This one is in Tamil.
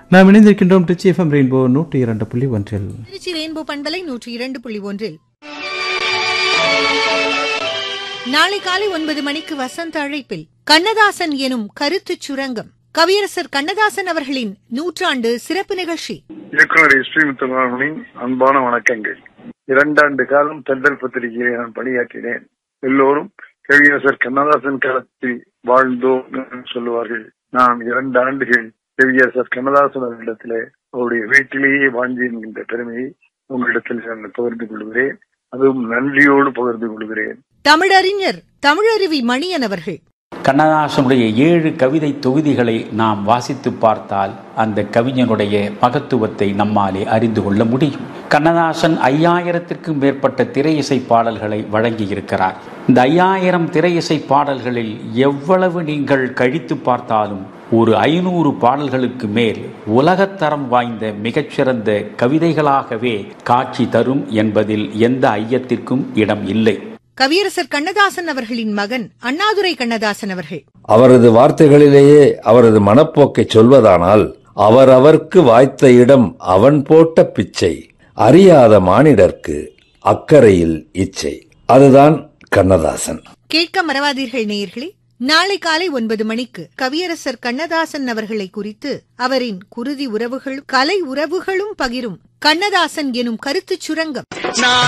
நாம் இணைந்திருக்கின்றோம் ட்ரிச்சி எஃப்எம் ரெயின்போ நூற்றி இரண்டு புள்ளி ஒன்றில் திருச்சி ரெயின்போ பண்பலை நூற்றி இரண்டு புள்ளி ஒன்றில் நாளை காலை ஒன்பது மணிக்கு வசந்த அழைப்பில் கண்ணதாசன் எனும் கருத்துச் சுரங்கம் கவியரசர் கண்ணதாசன் அவர்களின் நூற்றாண்டு சிறப்பு நிகழ்ச்சி இயக்குனர் எஸ் பி முத்துமாரனின் அன்பான வணக்கங்கள் இரண்டாண்டு காலம் தென்றல் பத்திரிகையிலே நான் பணியாற்றினேன் எல்லோரும் கவியரசர் கண்ணதாசன் காலத்தில் வாழ்ந்தோம் என்று சொல்லுவார்கள் நான் இரண்டு ஆண்டுகள் கவியரசர் கண்ணதாசன் அவர்களிடத்திலே அவருடைய வீட்டிலேயே வாழ்ந்து என்கின்ற பெருமையை உங்களிடத்தில் நான் பகிர்ந்து கொள்கிறேன் அதுவும் நன்றியோடு பகிர்ந்து கொள்கிறேன் தமிழறிஞர் தமிழருவி மணியன் அவர்கள் கண்ணதாசனுடைய ஏழு கவிதை தொகுதிகளை நாம் வாசித்து பார்த்தால் அந்த கவிஞனுடைய மகத்துவத்தை நம்மாலே அறிந்து கொள்ள முடியும் கண்ணதாசன் ஐயாயிரத்திற்கும் மேற்பட்ட திரை இசை பாடல்களை வழங்கியிருக்கிறார் இந்த ஐயாயிரம் திரை இசை பாடல்களில் எவ்வளவு நீங்கள் கழித்து பார்த்தாலும் ஒரு ஐநூறு பாடல்களுக்கு மேல் உலகத்தரம் வாய்ந்த மிகச்சிறந்த கவிதைகளாகவே காட்சி தரும் என்பதில் எந்த ஐயத்திற்கும் இடம் இல்லை கவியரசர் கண்ணதாசன் அவர்களின் மகன் அண்ணாதுரை கண்ணதாசன் அவர்கள் அவரது வார்த்தைகளிலேயே அவரது மனப்போக்கை சொல்வதானால் அவரவர்க்கு வாய்த்த இடம் அவன் போட்ட பிச்சை அறியாத மானிடர்க்கு அக்கறையில் இச்சை அதுதான் கண்ணதாசன் கேட்க மறவாதீர்கள் நேயர்களே நாளை காலை ஒன்பது மணிக்கு கவியரசர் கண்ணதாசன் அவர்களை குறித்து அவரின் குருதி உறவுகள் கலை உறவுகளும் பகிரும் கண்ணதாசன் எனும் கருத்துச் சுரங்கம் நான்